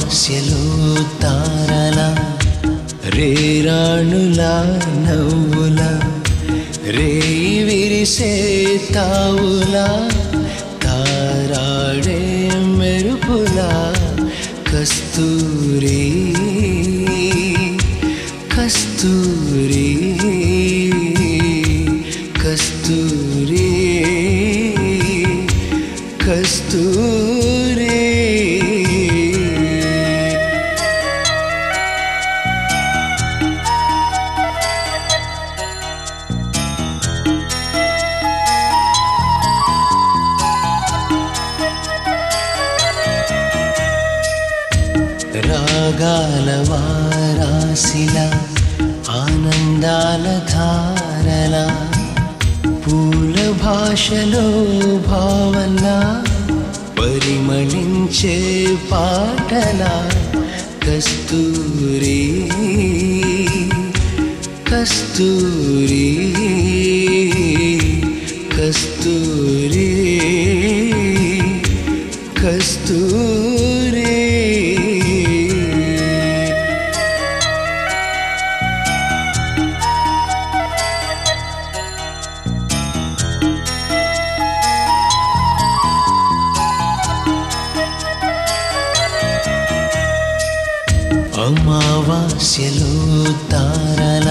అమావాస్యలో తారల రేరాణుల నవ్వుల రేయి విరిసే తావుల తారాడే మెరుపుల కస్తూరి కస్తూరి కస్తూరి కస్తూరి రాగాల వారాసిల ఆనందాల ధారల పూల భాషలో భావన పరిమళించే పాటల కస్తూరి కస్తూరి కస్తూరి కస్తూరి అమావాస్యలో తారల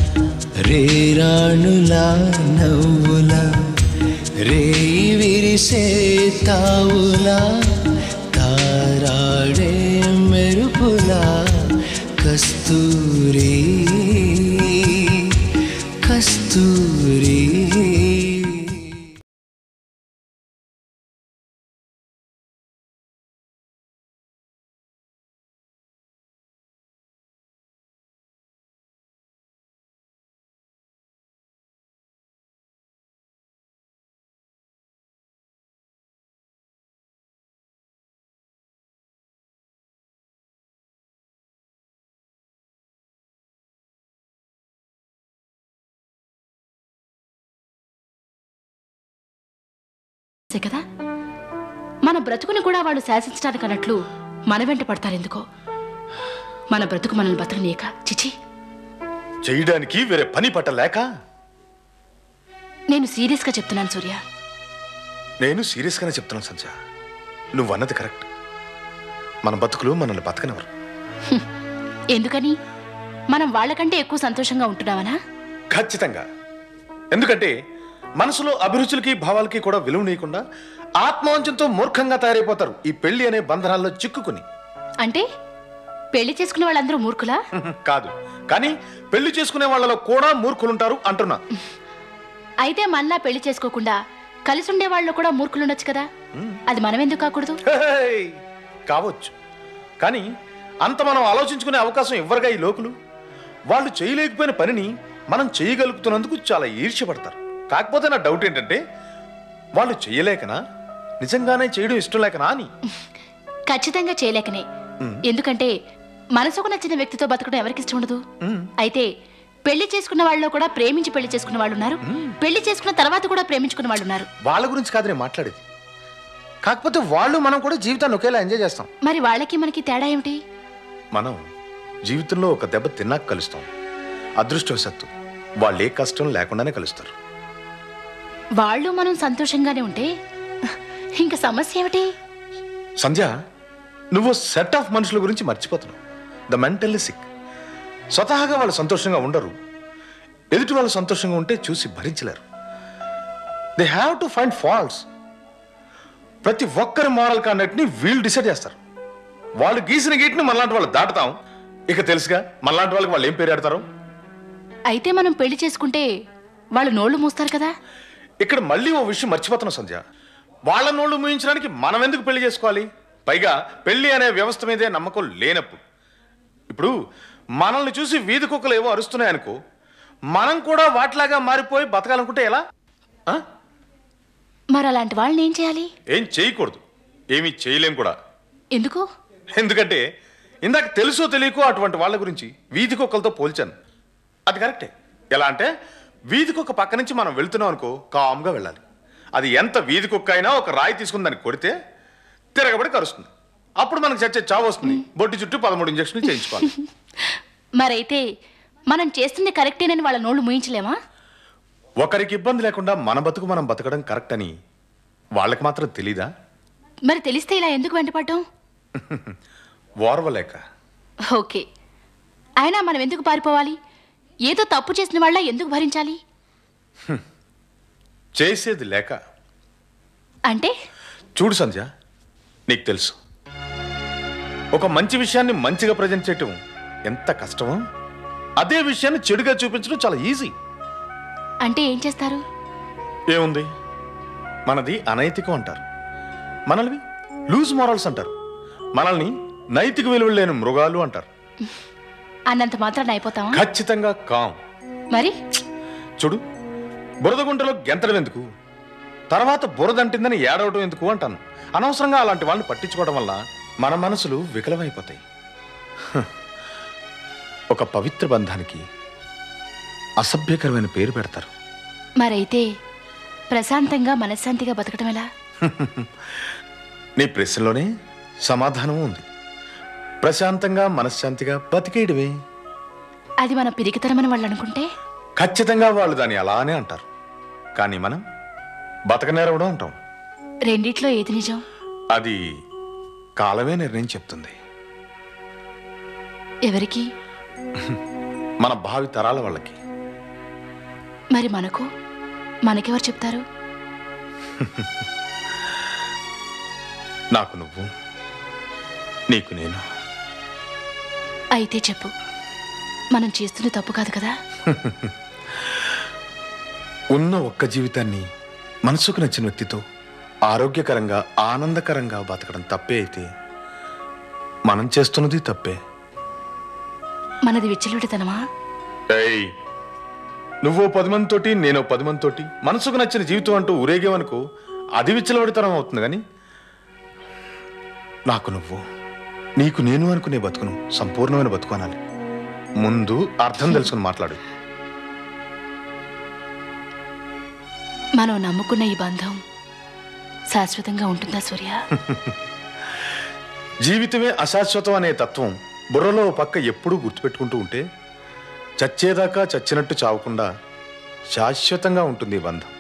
రేరాణుల నవ్వుల రేయి విరిసే తావుల తారాడే మెరుపుల కస్తూరి కస్తూరి అంతే కదా మన బ్రతుకుని కూడా వాళ్ళు శాసించడానికి అన్నట్లు మన వెంట పడతారెందుకో మన బ్రతుకు మనల్ని బతకనీయక చిచి చేయడానికి వేరే పని పట్టలేక నేను సీరియస్గా చెప్తున్నాను సూర్య నేను సీరియస్గానే చెప్తున్నాను సంధ్య నువ్వు అన్నది కరెక్ట్ మన బతుకులు మనల్ని బతకనివ్వరు ఎందుకని మనం వాళ్ళకంటే ఎక్కువ సంతోషంగా ఉంటున్నావనా ఖచ్చితంగా ఎందుకంటే మనసులో అభిరుచులకి భావాలకి కూడా విలువ నీయకుండా ఆత్మవంచంతో మూర్ఖంగా తయారైపోతారు ఈ పెళ్లి అనే బంధనాల్లో చిక్కుకుని అంటే పెళ్లి చేసుకునే వాళ్ళందరూ మూర్ఖులా కాదు కానీ పెళ్లి చేసుకునే వాళ్ళలో కూడా మూర్ఖులుంటారు అంటున్నా అయితే మళ్ళా పెళ్లి చేసుకోకుండా కలిసి ఉండే వాళ్ళు కూడా మూర్ఖులుండొచ్చు కదా అది మనం ఎందుకు కాకూడదు హేయ్! కావచ్చు కానీ అంత మనం ఆలోచించుకునే అవకాశం ఇవ్వరుగా ఈ లోకులు వాళ్ళు చేయలేకపోయిన పనిని మనం చేయగలుగుతున్నందుకు చాలా ఈర్ష్యపడతారు కాకపోతే నా డౌట్ ఏంటంటే వాళ్ళు చేయలేకనా నిజంగానే చేయడం ఇష్టం లేకనా అని ఖచ్చితంగా చేయలేకనే ఎందుకంటే మనసుకు నచ్చిన వ్యక్తితో బతకడం ఎవరికి ఇష్టం ఉండదు అయితే పెళ్లి చేసుకున్న వాళ్ళలో కూడా ప్రేమించి పెళ్లి చేసుకున్న వాళ్ళు ఉన్నారు పెళ్లి చేసుకున్న తర్వాత కూడా ప్రేమించుకున్న వాళ్ళు ఉన్నారు వాళ్ళ గురించి కాదు నేను మాట్లాడేది కాకపోతే వాళ్ళు మనం కూడా జీవితాన్ని ఒకేలా ఎంజాయ్ చేస్తాం మరి వాళ్ళకి మనకి తేడా ఏమిటి మనం జీవితంలో ఒక దెబ్బ తిన్నాక కలుస్తాం అదృష్టవశాత్తు వాళ్ళు ఏ కష్టం లేకుండానే కలుస్తారు వాళ్ళు మనం సంతోషంగానే ఉంటే ఇంకా సమస్య ఏమిటి సంధ్య నువ్వు సెట్ ఆఫ్ మనుషుల గురించి మర్చిపోతున్నావు ద మెంటల్లీ సిక్ స్వతహాగా వాళ్ళు సంతోషంగా ఉండరు ఎదుటి వాళ్ళు సంతోషంగా ఉంటే చూసి భరించలేరు they have to find faults ప్రతి ఒక్కరి మోరల్ కాండక్ట్ని వీళ్ళు డిసైడ్ చేస్తారు వాళ్ళు గీసిన గీటిని మనలాంటి వాళ్ళు దాటుతాం ఇక తెలుసుగా మనలాంటి వాళ్ళకి వాళ్ళు ఏం పేరు ఆడతారు అయితే మనం పెళ్లి చేసుకుంటే వాళ్ళు నోళ్లు మూస్తారు కదా ఇక్కడ మళ్ళీ ఓ విషయం మర్చిపోతున్నాం సంధ్య వాళ్ళ నోళ్ళు మూయించడానికి మనం ఎందుకు పెళ్లి చేసుకోవాలి పైగా పెళ్లి అనే వ్యవస్థ మీదే నమ్మకం లేనప్పుడు ఇప్పుడు మనల్ని చూసి వీధి కుక్కలు ఏవో అరుస్తున్నాయి అనుకో మనం కూడా వాటిలాగా మారిపోయి బతకాలనుకుంటే ఎలా ఆ? మరి అలాంటి వాళ్ళని ఏం చేయాలి ఏం చేయకూడదు ఏమీ చేయలేం కూడా ఎందుకు ఎందుకంటే ఇందాక తెలుసో తెలియకో అటువంటి వాళ్ళ గురించి వీధి కుక్కలతో పోల్చాను అది కరెక్టే ఎలా అంటే వీధి కుక్క పక్క నుంచి మనం వెళ్తున్నాం అనుకో కామ్గా వెళ్ళాలి అది ఎంత వీధి కుక్క అయినా ఒక రాయి తీసుకుని దాన్ని కొడితే తిరగబడి కరుస్తుంది అప్పుడు మనకు చచ్చే చావు వస్తుంది బొట్టి చుట్టూ పదమూడు ఇంజక్షన్లు చేయించుకోవాలి మరైతే మనం చేస్తుంది కరెక్టేనని వాళ్ళ నోళ్ళు ముయించలేమా ఒకరికి ఇబ్బంది లేకుండా మన బతుకు మనం బతకడం కరెక్ట్ అని వాళ్ళకి మాత్రం తెలీదా మరి తెలిస్తే ఇలా ఎందుకు వెంటపడ్డాం ఓర్వలేక ఓకే అయినా మనం ఎందుకు పారిపోవాలి ఏదో తప్పు చేసిన వాళ్ళ ఎందుకు భరించాలి చేసేది లేక అంటే చూడు సంధ్య నీకు తెలుసు ఒక మంచి విషయాన్ని మంచిగా ప్రజెంట్ చేయటం ఎంత కష్టమో అదే విషయాన్ని చెడుగా చూపించడం చాలా ఈజీ అంటే ఏం చేస్తారు ఏముంది మనది అనైతికం అంటారు మనల్ని లూజ్ మారల్స్ అంటారు మనల్ని నైతిక విలువలు లేని మృగాలు అంటారు అన్నంత మాత్రాన్ని అయిపోతామా ఖచ్చితంగా కాం మరి చూడు బురద గుంటలో గెంతడం ఎందుకు తర్వాత బురదంటిందని ఏడవటం ఎందుకు అంటాను అనవసరంగా అలాంటి వాళ్ళని పట్టించుకోవడం వల్ల మన మనసులు వికలమైపోతాయి హ. ఒక పవిత్ర బంధానికి అసభ్యకరమైన పేరు పెడతారు మరైతే ప్రశాంతంగా మనశ్శాంతిగా బతకడం ఎలా నీ ప్రశ్నలోనే సమాధానం ఉంది ప్రశాంతంగా మనశ్శాంతిగా బతికేయడమే అది మన పిరికితనమని వాళ్ళు అనుకుంటే ఖచ్చితంగా వాళ్ళు దాన్ని అలానే అంటారు కానీ మనం బతకనేరవడం అంటాం రెండిట్లో ఏది నిజం అది కాలమే నిర్ణయం చెప్తుంది ఎవరికి మన భావి తరాల వాళ్ళకి మరి మనకు మనకెవరు చెప్తారు నాకు నువ్వు నీకు నేను అయితే చెప్పు మనం చేస్తున్న తప్పు కాదు కదా ఉన్న ఒక్క జీవితాన్ని మనసుకు నచ్చిన వ్యక్తితో ఆరోగ్యకరంగా ఆనందకరంగా బతకడం తప్పే అయితే మనం చేస్తున్నది తప్పే మనది విచ్చలవిడితనమా ఏయ్ నువ్వు పది మందితోటి నేను పది మందితోటి మనసుకు నచ్చిన జీవితం అంటూ ఊరేగేవనుకో అది విచ్చలబడితనం అవుతుంది కానీ నాకు నువ్వు నీకు నేను అనుకునే బతుకును సంపూర్ణమైన బతుకు అనాలి ముందు అర్థం తెలుసుకుని మాట్లాడు మనం నమ్ముకున్న ఈ బంధం శాశ్వతంగా ఉంటుందా సూర్య జీవితమే అశాశ్వతం అనే తత్వం బుర్రలో ఓ పక్క ఎప్పుడూ గుర్తుపెట్టుకుంటూ ఉంటే చచ్చేదాకా చచ్చినట్టు చావకుండా శాశ్వతంగా ఉంటుంది ఈ బంధం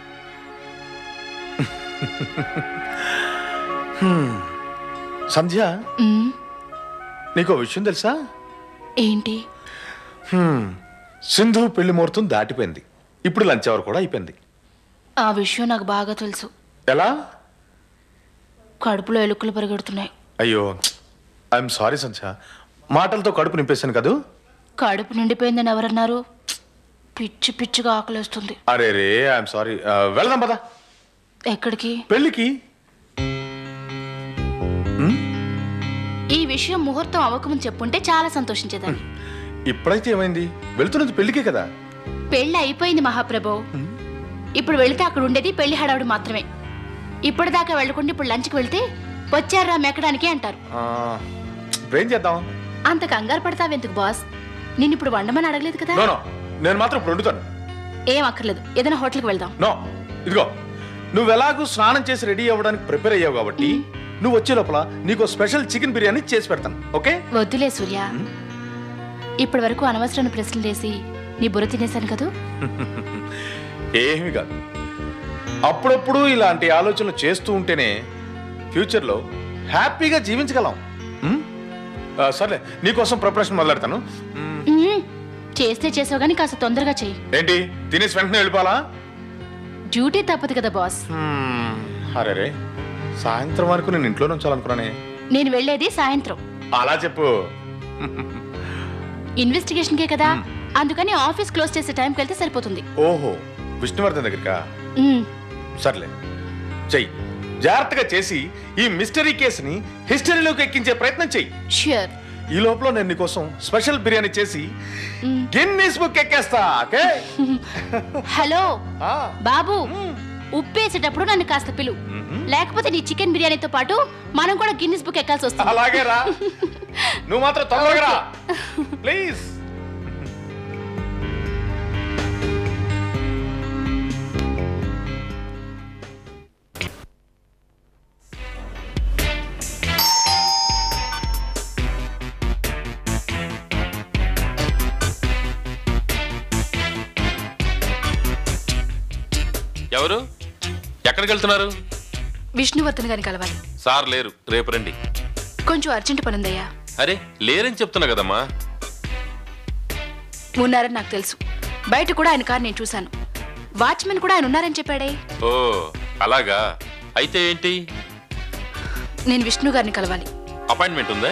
హ్మ్. సంధ్య ఉమ్, నీకో విషయం తెలుసా ఏంటి హ్మ్. సింధు పెళ్లి ముహూర్తం దాటిపోయింది ఇప్పుడు లంచ్ అవర్ కూడా అయిపోయింది ఆ విషయం నాకు బాగా తెలుసు ఎలా కడుపులో ఎలుకలు పరిగెడుతున్నాయి అయ్యో ఐఎమ్ సారీ సంధ్య మాటలతో కడుపు నింపేశాను కదూ కడుపు నిండిపోయిందని ఎవరన్నారు పిచ్చి పిచ్చిగా ఆకలేస్తుంది అరే రే ఐఎమ్ సారీ వెళ్దాం పదా ఎక్కడికి పెళ్ళికి ఈ విషయం ముహూర్తం అవ్వకముందు చెప్పుంటే చాలా సంతోషించేదాన్ని ఇప్పుడైతే ఏమైంది వెళ్తున్నది పెళ్లికే కదా పెళ్ళి అయిపోయింది మహాప్రభు ఇప్పుడు వెళితే అక్కడ ఉండేది పెళ్లి హడావుడి మాత్రమే ఇప్పటిదాకా వెళ్ళకుండా ఇప్పుడు లంచ్కి వెళ్తే వచ్చారా మెక్కడానికి అంటారు ఆ, ఇప్పుడేం చేద్దాం అంత కంగారు పడతావెందుకు బాస్ నిన్ను ఇప్పుడు వండమని అడగలేదు కదా నో నో నేను మాత్రం ఇప్పుడు వండుతాను ఏం అక్కర్లేదు ఏదైనా హోటల్కి వెళ్దాం నో ఇదిగో నువ్వు ఎలాగూ స్నానం చేసి రెడీ అవ్వడానికి ప్రిపేర్ అయ్యావు కాబట్టి నువ్వు వచ్చే లోపల నీకు స్పెషల్ చికెన్ బిర్యానీ చేసి పెడతాను ఓకే వద్దులే సూర్య ఇప్పటి వరకు అనవసరమైన ప్రశ్నలు వేసి నీ బుర్ర తినేశాను కదూ ఏమీ కాదు అప్పుడప్పుడు ఇలాంటి ఆలోచనలు చేస్తూ ఉంటేనే ఫ్యూచర్లో హ్యాపీగా జీవించగలం ఉమ్? ఆ, సర్లే నీకోసం ప్రిపరేషన్ మొదలెడతాను ఉమ్, మ్మ్. చేస్తే చేసావు కానీ కాస్త తొందరగా చెయ్యి ఏంటి తినేసి వెంటనే వెళ్ళిపోవాలా డ్యూటీ తప్పదు కదా బాస్ హ్మ్, అరే రే సాయంత్రం వరకు నేను ఇంట్లోనే ఉంచాలనుకున్నానే నేను వెళ్ళేది సాయంత్రం అలా చెప్పు ఇన్వెస్టిగేషన్కే కదా అందుకని ఆఫీస్ క్లోజ్ చేసే టైంకి వెళ్తే సరిపోతుంది ఓహో విష్ణువర్ధన్ దగ్గరికా మ్మ్. సర్లే చెయ్యి జాగ్రత్తగా చేసి ఈ మిస్టరీ కేసుని హిస్టరీలోకి ఎక్కించే ప్రయత్నం చెయ్యి ష్యూర్ ఈ లోపల నేను నీకోసం స్పెషల్ బిర్యానీ చేసి మ్మ్. గిన్నీస్ బుక్ ఎక్కేస్తా ఓకే హలో ఆ, బాబు ఉప్పేసేటప్పుడు నన్ను కాస్త పిలు మ్మ్. లేకపోతే నీ చికెన్ బిర్యానీతో పాటు మనం కూడా గిన్నిస్ బుక్ ఎక్కాల్సి వస్తుంది అలాగే రా నువ్వు మాత్రం తొందరగా రా ప్లీజ్ ఎవరు ఎక్కడికి వెళ్తున్నారు విష్ణువర్ధన్ గారిని కలవాలి సార్ లేరు రేపు రండి కొంచెం అర్జెంట్ పనుందయ్యా అరే లేరని చెప్తున్నా కదమ్మా ఉన్నారని నాకు తెలుసు బయట కూడా ఆయన కారు నేను చూశాను వాచ్మెన్ కూడా ఆయన ఉన్నారని చెప్పాడే ఓ అలాగా అయితే ఏంటి నేను విష్ణు గారిని కలవాలి అపాయింట్మెంట్ ఉందా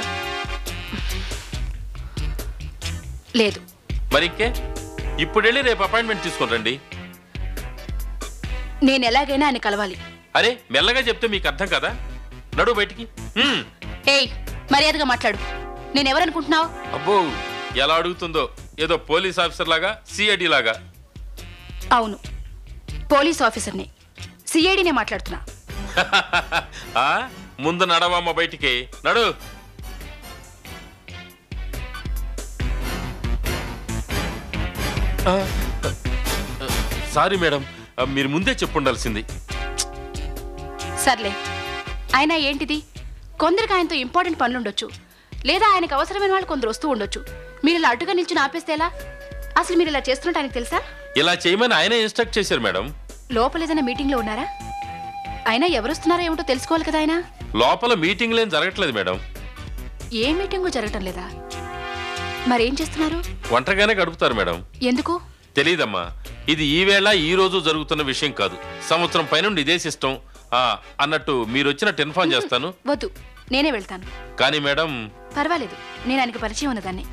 లేదు మరి ఇంకే ఇప్పుడు వెళ్ళి రేపు అపాయింట్మెంట్ తీసుకొని రండి నేను ఎలాగైనా ఆయన కలవాలి అరే మెల్లగా చెప్తే మీకు అర్థం కదా నడు బయటికి హ్మ్. ఏయ్ మర్యాదగా మాట్లాడు నేను ఎవరనుకుంటున్నావు అబ్బో ఎలా అడుగుతుందో ఏదో పోలీస్ ఆఫీసర్ లాగా సిఐడి లాగా అవును పోలీస్ ఆఫీసర్ని సిఐడినే మాట్లాడుతున్నా ఆ ముందు నడవమ్మ బయటికి నడు ఆ, సారీ మేడం ఆ, మీరు ముందే చెప్పుండాల్సింది సర్లే అయినా ఏంటిది కొందరికి ఆయనతో ఇంపార్టెంట్ పనులు ఉండొచ్చు లేదా ఆయనకు అవసరమైన వాళ్ళు కొందరు వస్తూ ఉండొచ్చు మీరు ఇలా అడ్డుగా నిల్చుని ఆపేస్తే ఎలా అసలు మీరు ఇలా చేస్తున్నట్టు ఆయనకు తెలుసా ఇలా చేయమని ఆయనే ఇన్స్ట్రక్ట్ చేశారు మేడం లోపల ఏదైనా మీటింగ్లో ఉన్నారా అయినా ఎవరు వస్తున్నారో ఏమిటో తెలుసుకోవాలి కదా ఆయన లోపల మీటింగ్లు ఏం జరగట్లేదు మేడం ఏ మీటింగు జరగటం లేదా మరేం చేస్తున్నారు ఒంటరిగానే గడుపుతారు మేడం ఎందుకు తెలీదమ్మా ఇది ఈ వేళ ఈ రోజు జరుగుతున్న విషయం కాదు సంవత్సరం పైనుండి ఇదే సిస్టం ఆ, అన్నట్టు మీరు వచ్చినట్టు ఇన్ఫార్మ్ చేస్తాను వద్దు నేనే వెళ్తాను కానీ మేడం పర్వాలేదు నేను ఆయనకి పరిచయం ఉన్నదాన్ని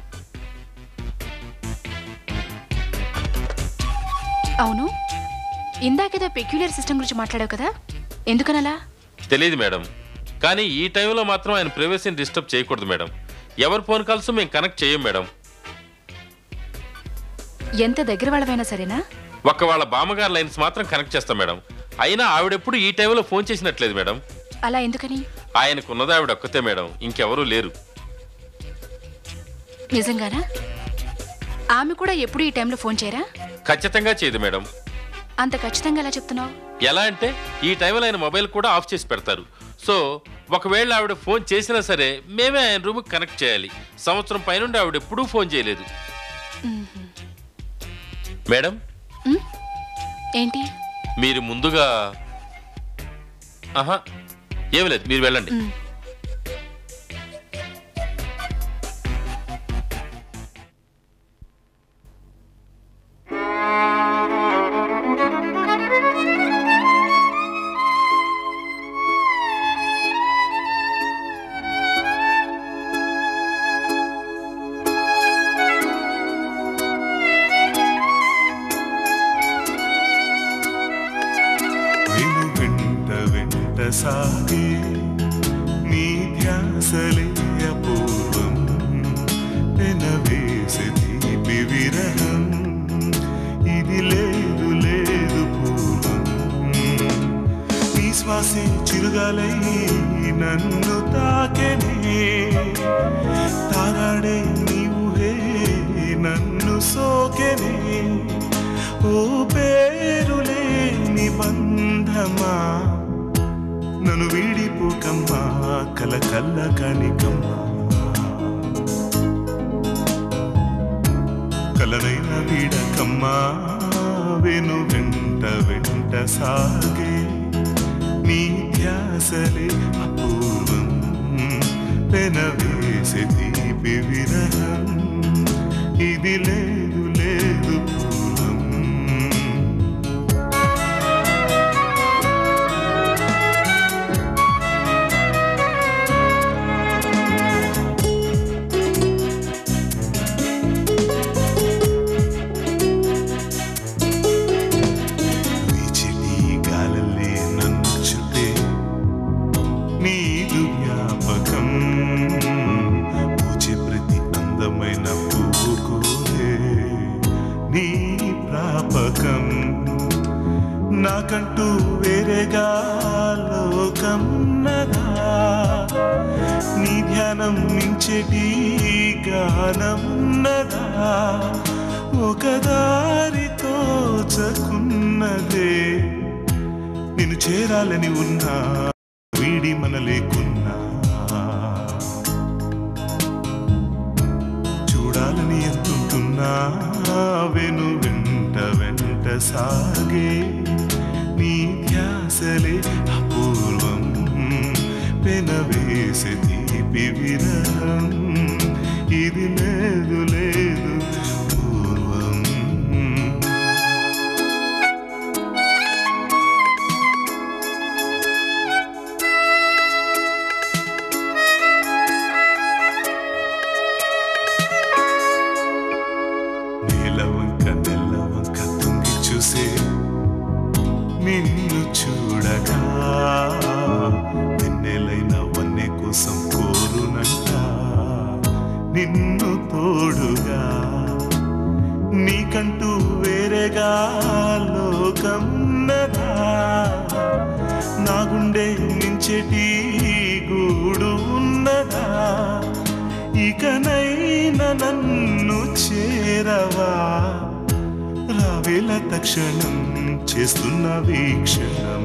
అవును ఇందాకేదో పెక్యులర్ సిస్టమ్ గురించి మాట్లాడావు కదా ఎందుకనలా తెలియదు మేడం కానీ ఈ టైంలో మాత్రం ఆయన ప్రైవసీని డిస్టర్బ్ చేయకూడదు మేడం ఎవరి ఫోన్ కాల్స్ మేము కనెక్ట్ చేయం మేడం ఎంత దగ్గర వాళ్ళవైనా సరేనా ఒక్క వాళ్ళ బామ్మగారి లైన్స్ మాత్రం కనెక్ట్ చేస్తాం మేడం అయినా ఆవిడెప్పుడు ఈ టైంలో ఫోన్ చేసినట్లేదు మేడం అలా ఎందుకని ఆయనకున్నది ఆవిడ ఒక్కతే మేడం ఇంకెవరూ లేరు నిజంగానా ఆమె కూడా ఎప్పుడు ఈ టైంలో ఫోన్ చేయరా ఖచ్చితంగా చేయదు మేడం అంత ఖచ్చితంగా ఎలా చెప్తున్నావు ఎలా అంటే ఈ టైంలో ఆయన మొబైల్ కూడా ఆఫ్ చేసి పెడతారు సో ఒకవేళ ఆవిడ ఫోన్ చేసినా సరే మేమే ఆయన రూమ్కి కనెక్ట్ చేయాలి సంవత్సరం పైనుండి ఆవిడ ఎప్పుడూ ఫోన్ చేయలేదు మేడం ఉమ్? ఏంటి మీరు ముందుగా ఆహా ఏమి లేదు మీరు వెళ్ళండి ఉమ్. వెను వెంట వెంట సాగే నీ ధ్యాసలే అపూర్వం పెనవేసి తీపి విరహం ఇది లేదు లేదు పూర్వం నీ శ్వాసే చిరుగాలై నన్ను తాకెనే తారాడే నీవు హే నన్ను సోకెనే ఓ పేరులేని బంధమా నన్ను వీడిపోకమ్మా కల కల్ల కనికమ్మా కలనైన వీడకమ్మా వెను వెంట వెంట సాగే నీ ధ్యాసలే అపూర్వం పెనవేసి తీపి విరహం ఇది లేదు లేదు పూర్వం వీచిని గాలల్లే నన్ను చుట్టే నీదు జ్ఞాపకం పూచే ప్రతి అందమైన పువ్వు కోరే నీ ప్రాపకం నాకంటూ వేరేగా లోకం నదా నీ ధ్యానం మించెటి గానం నదా ఒక దారితో చకున్నదే నిన్ను చేరాలని ఉన్నా వీడి మన లేకున్నా చూడాలని ఎంతుంటున్నా వెను వెంట వెంట సాగే నీ ధ్యాసలే అపూర్వం పెనవేసే తీపి విరహం ఇది లేదు లేదు పూర్వం నీలవంక నెల్లవంక తుంగి చూసే నిన్ను చూడగా వెన్నెలైన వన్నె కోసం కోరునంట నిన్ను తోడుగా నీకంటూ వేరేగా లోకం నదా నా గుండె మించెటి గూడు ఉన్నదా ఇకనైనా నన్ను చేరవా రావేల తక్షణం చేస్తున్న వీక్షణం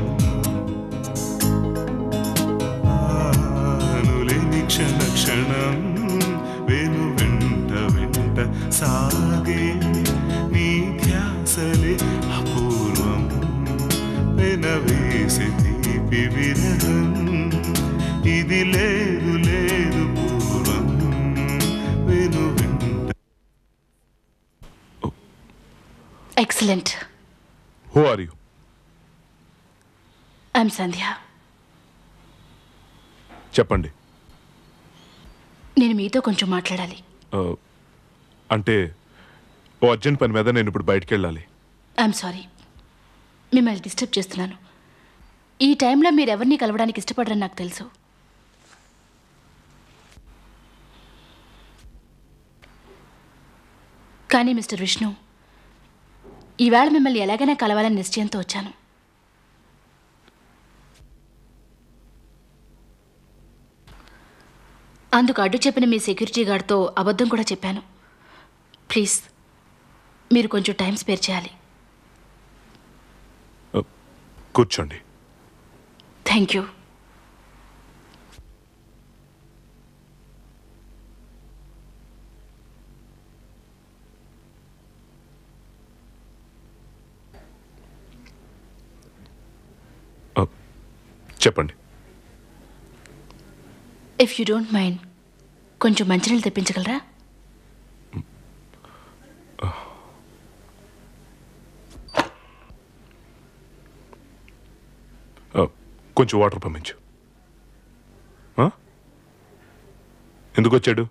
ఆనులేని క్షణ క్షణం వెను వెంట వెంట సాగే నీ ధ్యాసలే అపూర్వం వెనవేసి తీపి విరహం ఇది లేదు లేదు పూర్వం వెను వెంట excellent who are you I'm Sandhya చెప్పండి నేను మీతో కొంచెం మాట్లాడాలి Uh, అంటే ఓ అర్జెంట్ పని మీద నేను ఇప్పుడు బయటికి వెళ్ళాలి ఐఎమ్ సారీ మిమ్మల్ని డిస్టర్బ్ చేస్తున్నాను ఈ టైంలో మీరు ఎవరిని కలవడానికి ఇష్టపడరని నాకు తెలుసు కానీ మిస్టర్ విష్ణు ఈవేళ మిమ్మల్ని ఎలాగైనా కలవాలని నిశ్చయంతో వచ్చాను అందుకు అడ్డు చెప్పిన మీ సెక్యూరిటీ గార్డ్తో అబద్ధం కూడా చెప్పాను ప్లీజ్ మీరు కొంచెం టైం స్పేర్ చేయాలి Uh, కూర్చోండి థ్యాంక్ యూ Uh, చెప్పండి ఇఫ్ యూ డోంట్ మైండ్ కొంచెం మంచినీళ్ళు తెప్పించగలరా Uh, కొంచెం వాటర్ పంపించు Huh? ఎందుకు వచ్చాడు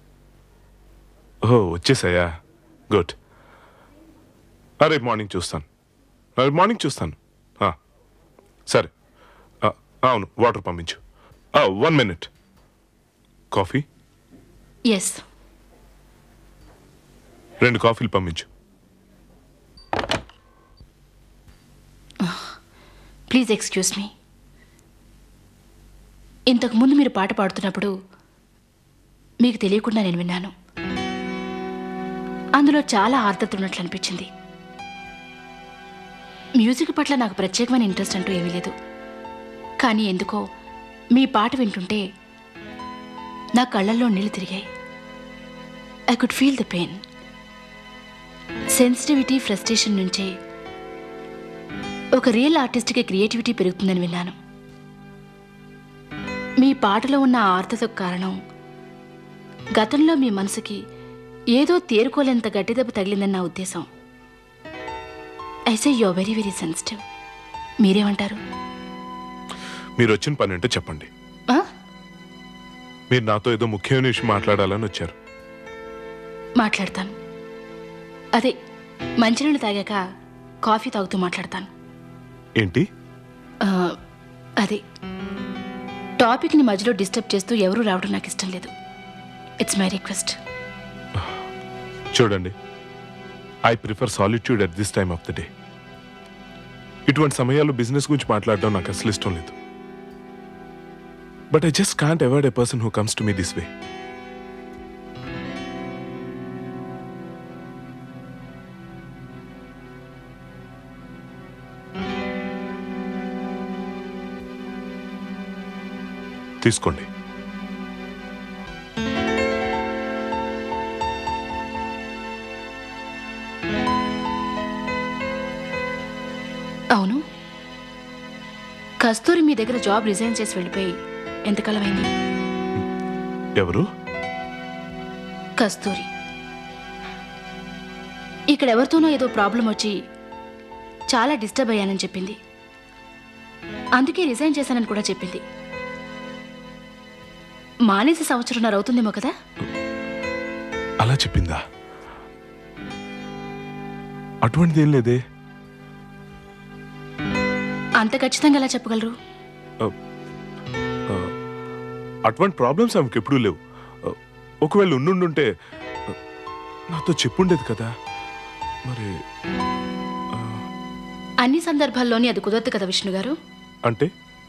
ఓ వచ్చేసాయా గుడ్ రేపు మార్నింగ్ చూస్తాను రేపు మార్నింగ్ చూస్తాను Ah, సరే Ah, అవును వాటర్ పంపించు వన్ మినిట్ కాఫీ ఎస్ రెండు కాఫీలు పంపించు ప్లీజ్ ఎక్స్క్యూజ్ మీ ఇంతకుముందు మీరు పాట పాడుతున్నప్పుడు మీకు తెలియకుండా నేను విన్నాను అందులో చాలా ఆర్ద్రత ఉన్నట్లు అనిపించింది మ్యూజిక్ పట్ల నాకు ప్రత్యేకమైన ఇంట్రెస్ట్ అంటూ ఏమీ లేదు కానీ ఎందుకో మీ పాట వింటుంటే నా కళ్ళల్లో నీళ్లు తిరిగాయి I could feel the pain sensitivity frustration నుంచే ఒక రియల్ ఆర్టిస్ట్కి క్రియేటివిటీ పెరుగుతుందని విన్నాను మీ పాటలో ఉన్న ఆ ఆర్తతకు కారణం గతంలో మీ మనసుకి ఏదో తేరుకోలేంత గట్టి దెబ్బ తగిలిందని నా ఉద్దేశం ఐసే యో వెరీ వెరీ సెన్సిటివ్ మీరేమంటారు మీరు వచ్చిన పని అంటే చెప్పండి ఆ? మీరు నాతో ఏదో ముఖ్యమైన విషయం మాట్లాడాలని వచ్చారు మాట్లాడతాను అదే మంచినీళ్ళు తాగాక కాఫీ తాగుతూ మాట్లాడతాను ఏంటి ఆ, అదే టాపిక్ని మధ్యలో డిస్టర్బ్ చేస్తూ ఎవరు రావడం నాకు ఇష్టం లేదు ఇట్స్ మై రిక్వెస్ట్ చూడండి I prefer solitude at this time of the day ఇటువంటి సమయాల్లో బిజినెస్ గురించి మాట్లాడడం నాకు అసలు ఇష్టం లేదు but I just can't avoid a person who comes to me this way తీసుకోండి అవును కస్తూరి మీ దగ్గర జాబ్ రిజైన్ చేసి వెళ్ళిపోయి ఎంతకాలం అయింది ఎవరు కస్తూరి ఇక్కడ ఎవరితోనో ఏదో ప్రాబ్లం వచ్చి చాలా డిస్టర్బ్ అయ్యానని చెప్పింది అందుకే రిజైన్ చేశానని కూడా చెప్పింది మానేసి సంవత్సరంన్నర అవుతుందేమో కదా అలా చెప్పిందా అటువంటిది ఏం లేదే అంత ఖచ్చితంగా ఎలా చెప్పగలరు అటువంటి ప్రాబ్లమ్స్ ఆమెకి ఎప్పుడూ లేవు ఒకవేళ ఉండుంటే నాతో చెప్పుండేది కదా మరి అన్ని సందర్భాల్లోని అది కుదరదు కదా విష్ణు గారు అంటే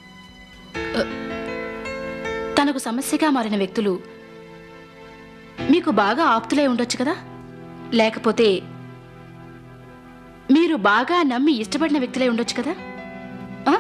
తనకు సమస్యగా మారిన వ్యక్తులు మీకు బాగా ఆప్తులై ఉండొచ్చు కదా లేకపోతే మీరు బాగా నమ్మి ఇష్టపడిన వ్యక్తులై ఉండొచ్చు కదా ఆ?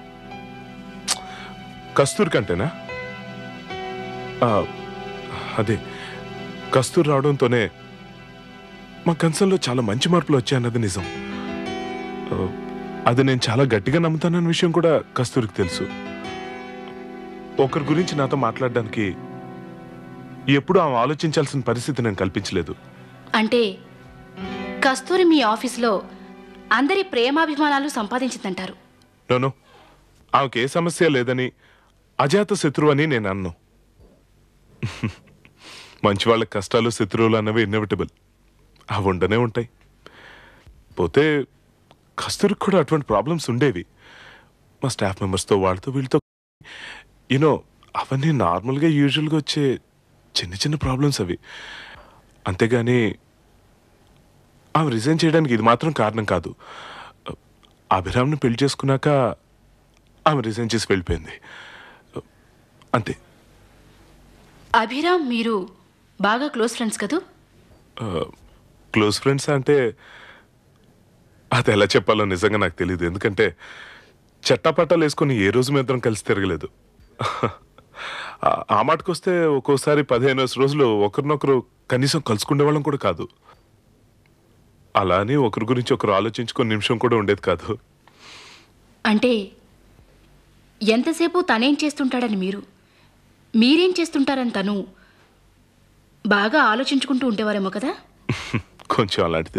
కస్తూరి కంటేనా ఆ, అదే కస్తూరి రావడంతోనే మా కన్సర్న్లో చాలా మంచి మార్పులు వచ్చాయన్నది నిజం ఆ, అది నేను చాలా గట్టిగా నమ్ముతానన్న విషయం కూడా కస్తూరికి తెలుసు ఒకరి గురించి నాతో మాట్లాడడానికి ఎప్పుడూ ఆమె ఆలోచించాల్సిన పరిస్థితి నేను కల్పించలేదు అంటే కస్తూరి మీ ఆఫీసులో అందరి ప్రేమాభిమానాలు సంపాదించిందంటారు నోను ఆమెకి ఏ సమస్య లేదని అజాత శత్రువు అని నేను అన్ను మంచి వాళ్ళ కష్టాలు శత్రువులు అన్నవి ఇన్నెవిటబుల్ అవి ఉండనే ఉంటాయి పోతే కస్తూరికి కూడా అటువంటి ప్రాబ్లమ్స్ ఉండేవి మా స్టాఫ్ మెంబర్స్తో వాళ్ళతో వీళ్ళతో యూనో అవన్నీ నార్మల్గా యూజువల్గా వచ్చే చిన్న చిన్న ప్రాబ్లమ్స్ అవి అంతేగాని ఆమె రిజైన్ చేయడానికి ఇది మాత్రం కారణం కాదు అభిరామ్ని పెళ్లి చేసుకున్నాక ఆమె రిజైన్ చేసి వెళ్ళిపోయింది అంతే అభిరామ్ మీరు బాగా క్లోజ్ ఫ్రెండ్స్ కదూ క్లోజ్ ఫ్రెండ్స్ అంటే అది ఎలా చెప్పాలో నిజంగా నాకు తెలియదు ఎందుకంటే చట్టపట్టాలు వేసుకొని ఏ రోజు మీ ఇద్దరం కలిసి తిరగలేదు ఆ- ఆ మాటకొస్తే ఒక్కోసారి పదిహేను రోజులు ఒకరినొకరు కనీసం కలుసుకునే వాళ్ళం కూడా కాదు అలా అని ఒకరి గురించి ఒకరు ఆలోచించుకునే నిమిషం కూడా ఉండేది కాదు అంటే ఎంతసేపు తనేం చేస్తుంటాడని మీరు మీరేం చేస్తుంటారని తను బాగా ఆలోచించుకుంటూ ఉండేవారేమో కదా కొంచెం అలాంటిదే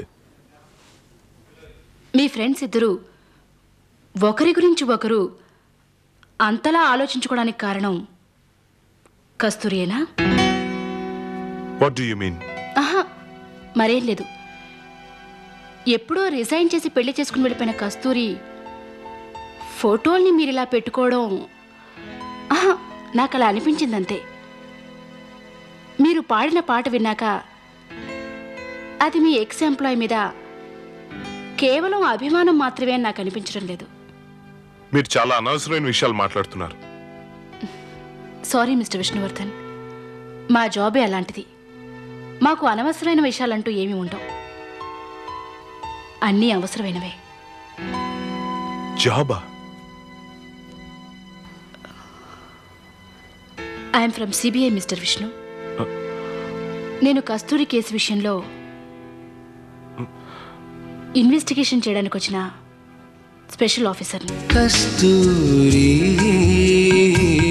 మీ ఫ్రెండ్స్ ఇద్దరు ఒకరి గురించి ఒకరు అంతలా ఆలోచించుకోవడానికి కారణం కస్తూరియేనా వాట్ డూ యూ మీన్ ఆహా మరేం లేదు ఎప్పుడో రిజైన్ చేసి పెళ్లి చేసుకుని వెళ్ళిపోయిన కస్తూరి ఫోటోల్ని మీరు ఇలా పెట్టుకోవడం ఆహా, నాకు అలా అనిపించింది అంతే మీరు పాడిన పాట విన్నాక అది మీ ఎక్స్ ఎంప్లాయ్ మీద కేవలం అభిమానం మాత్రమే అని నాకు అనిపించడం లేదు మీరు చాలా అనవసరమైన విషయాలు మాట్లాడుతున్నారు సారీ మిస్టర్ విష్ణువర్ధన్ మా జాబే అలాంటిది మాకు అనవసరమైన విషయాలంటూ ఏమీ ఉండవు అన్నీ అవసరమైనవే జాబా I'm from CBI mister Vishnu నేను కస్తూరి కేసు విషయంలో ఇన్వెస్టిగేషన్ చేయడానికి వచ్చిన స్పెషల్ ఆఫీసర్ని కస్తూరి